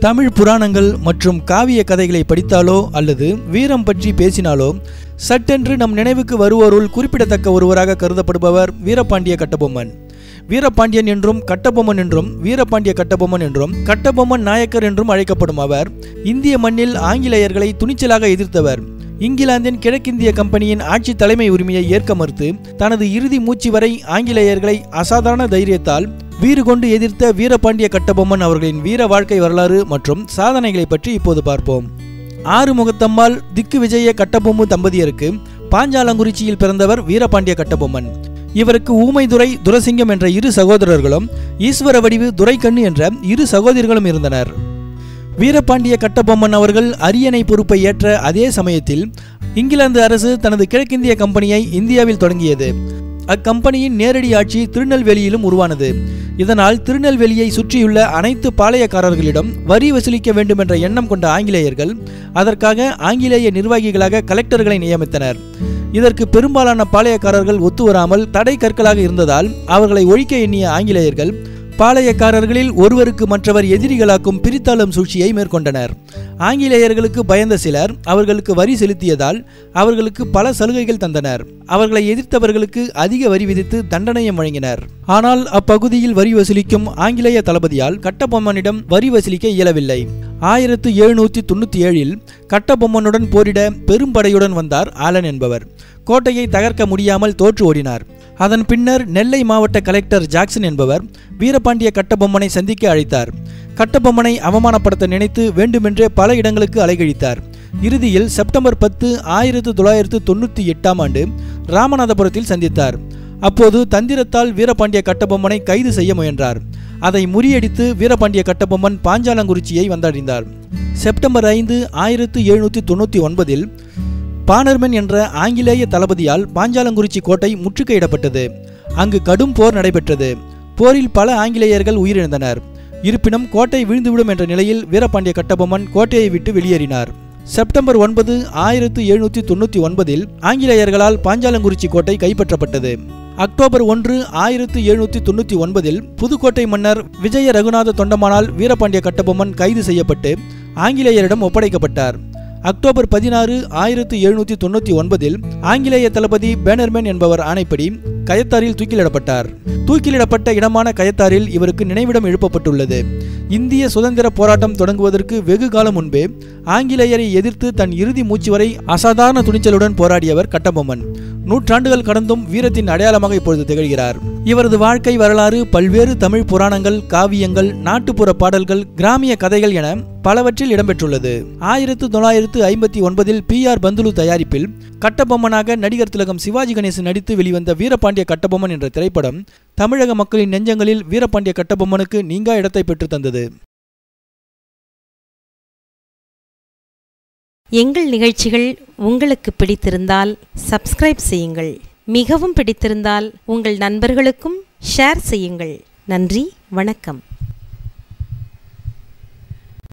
தமிழ் புராணங்கள் மற்றும் காவிய கதைகளை படித்தாலோ அல்லது வீரம் பற்றி பேசினாலோ சட்டென்று நம் நினைவுக்கு வருவோருள் குறிப்பிடத்தக்க ஒருவராக கருதப்படுபவர் வீரபாண்டிய கட்டபொம்மன் வீரபாண்டியன் என்றும் கட்டபொம்மன் என்றும் வீரபாண்டிய கட்டபொம்மன் என்றும் கட்டபொம்மன் நாயக்கர் என்றும் அழைக்கப்படும் அவர் இந்திய மண்ணில் ஆங்கிலேயர்களை துணிச்சலாக எதிர்த்தவர் இங்கிலாந்தின் கிழக்கிந்திய கம்பெனியின் ஆட்சி தலைமை உரிமையை ஏற்க மறுத்து தனது இறுதி மூச்சு வரை ஆங்கிலேயர்களை அசாதாரண தைரியத்தால் வீறு கொண்டு எதிர்த்த வீரபாண்டிய கட்டபொம்மன் அவர்களின் வீர வாழ்க்கை வரலாறு மற்றும் சாதனைகளை பற்றி இப்போது பார்ப்போம் ஆறுமுகத்தம்மாள் திக்கு விஜய கட்டபொம்மு தம்பதியருக்கு பாஞ்சாலங்குறிச்சியில் பிறந்தவர் வீரபாண்டிய கட்டபொம்மன் இவருக்கு ஊமைதுரை துரசிங்கம் என்ற இரு சகோதரர்களும் ஈஸ்வர வடிவு துரைக்கண்ணு என்ற இரு சகோதரிகளும் இருந்தனர் வீரபாண்டிய கட்டபொம்மன் அவர்கள் அரியணை பொறுப்பை ஏற்ற அதே சமயத்தில் இங்கிலாந்து அரசு தனது கிழக்கிந்திய கம்பெனியை இந்தியாவில் தொடங்கியது அக்கம்பெனியின் நேரடி ஆட்சி திருநெல்வேலியிலும் உருவானது இதனால் திருநெல்வேலியை சுற்றியுள்ள அனைத்து பாளையக்காரர்களிடம் வரி வசூலிக்க வேண்டும் என்ற எண்ணம் கொண்ட ஆங்கிலேயர்கள் அதற்காக ஆங்கிலேய நிர்வாகிகளாக கலெக்டர்களை நியமித்தனர் இதற்கு பெரும்பாலான பாளையக்காரர்கள் ஒத்துவராமல் தடை கற்களாக இருந்ததால் அவர்களை ஒழிக்க எண்ணிய ஆங்கிலேயர்கள் பாளையக்காரர்களில் ஒருவருக்கு மற்றவர் எதிரிகளாக்கும் பிரித்தாளும் சூழ்ச்சியை மேற்கொண்டனர் ஆங்கிலேயர்களுக்கு பயந்த சிலர் அவர்களுக்கு வரி செலுத்தியதால் அவர்களுக்கு பல சலுகைகள் தந்தனர் அவர்களை எதிர்த்தவர்களுக்கு அதிக வரி விதித்து தண்டனையும் வழங்கினர் ஆனால் அப்பகுதியில் வரி வசூலிக்கும் ஆங்கிலேய தளபதியால் கட்டபொம்மனிடம் வரி வசூலிக்க இயலவில்லை ஆயிரத்து எழுநூற்றி தொண்ணூற்றி ஏழில் கட்டபொம்மனுடன் போரிட பெரும்படையுடன் வந்தார் ஆலன் என்பவர் கோட்டையை தகர்க்க முடியாமல் தோற்று ஓடினார் அதன் பின்னர் நெல்லை மாவட்ட கலெக்டர் ஜாக்சன் என்பவர் வீரபாண்டிய கட்டபொம்மனை சந்திக்க அழைத்தார் கட்டபொம்மனை அவமானப்படுத்த நினைத்து வேண்டுமென்றே பல இடங்களுக்கு அலைகழித்தார் இறுதியில் செப்டம்பர் பத்து ஆயிரத்து தொள்ளாயிரத்து தொண்ணூற்றி எட்டாம் ஆண்டு ராமநாதபுரத்தில் சந்தித்தார் அப்போது தந்திரத்தால் வீரபாண்டிய கட்டபொம்மனை கைது செய்ய முயன்றார் அதை முறியடித்து வீரபாண்டிய கட்டபொம்மன் பாஞ்சாலங்குறிச்சியை வந்தடைந்தார் செப்டம்பர் ஐந்து ஆயிரத்து எழுநூற்றி தொண்ணூற்றி ஒன்பதில் பானர்மென் என்ற ஆங்கிலேய தளபதியால் பாஞ்சாலங்குறிச்சி கோட்டை முற்றுகையிடப்பட்டது அங்கு கடும் போர் நடைபெற்றது போரில் பல ஆங்கிலேயர்கள் உயிரிழந்தனர் இருப்பினும் கோட்டை வீழ்ந்துவிடும் என்ற நிலையில் வீரபாண்டிய கட்டபொம்மன் கோட்டையை விட்டு வெளியேறினார் செப்டம்பர் ஒன்பது ஆயிரத்து எழுநூற்றி தொண்ணூற்றி ஒன்பதில் ஆங்கிலேயர்களால் பாஞ்சாலங்குறிச்சி கோட்டை கைப்பற்றப்பட்டது அக்டோபர் ஒன்று ஆயிரத்து எழுநூற்றி தொண்ணூற்றி ஒன்பதில் புதுக்கோட்டை மன்னர் விஜய ரகுநாத தொண்டமானால் வீரபாண்டிய கட்டபொம்மன் கைது செய்யப்பட்டு ஆங்கிலேயரிடம் ஒப்படைக்கப்பட்டார் அக்டோபர் பதினாறு ஆயிரத்து எழுநூற்றி தொண்ணூற்றி ஒன்பதில் ஆங்கிலேய தளபதி பேனர்மேன் என்பவர் ஆணைப்படி கயத்தாரில் தூக்கிலிடப்பட்டார் தூக்கிலிடப்பட்ட இடமான கயத்தாரில் இவருக்கு நினைவிடம் எழுப்பப்பட்டுள்ளது இந்திய சுதந்திர போராட்டம் தொடங்குவதற்கு வெகு காலம் முன்பே ஆங்கிலேயரை எதிர்த்து தன் இறுதி மூச்சு வரை அசாதாரண துணிச்சலுடன் போராடியவர் கட்டபொம்மன் நூற்றாண்டுகள் கடந்தும் வீரத்தின் அடையாளமாக இப்பொழுது திகழ்கிறார் இவரது வாழ்க்கை வரலாறு பல்வேறு தமிழ் புராணங்கள் காவியங்கள் நாட்டுப்புற பாடல்கள் கிராமிய கதைகள் என பலவற்றில் இடம்பெற்றுள்ளது ஆயிரத்து தொள்ளாயிரத்து ஐம்பத்தி ஒன்பதில் பி ஆர் பந்துலு தயாரிப்பில் கட்டபொம்மனாக நடிகர் திலகம் சிவாஜி கணேசன் நடித்து வெளிவந்த வீரபாண்டிய கட்டபொம்மன் என்ற திரைப்படம் தமிழக மக்களின் நெஞ்சங்களில் வீரபாண்டிய கட்டபொம்மனுக்கு நீங்கா இடத்தை பெற்று தந்தது எங்கள் நிகழ்ச்சிகள் உங்களுக்கு பிடித்திருந்தால் சப்ஸ்கிரைப் செய்யுங்கள் மிகவும் பிடித்திருந்தால் உங்கள் நண்பர்களுக்கும் ஷேர் செய்யுங்கள் நன்றி வணக்கம்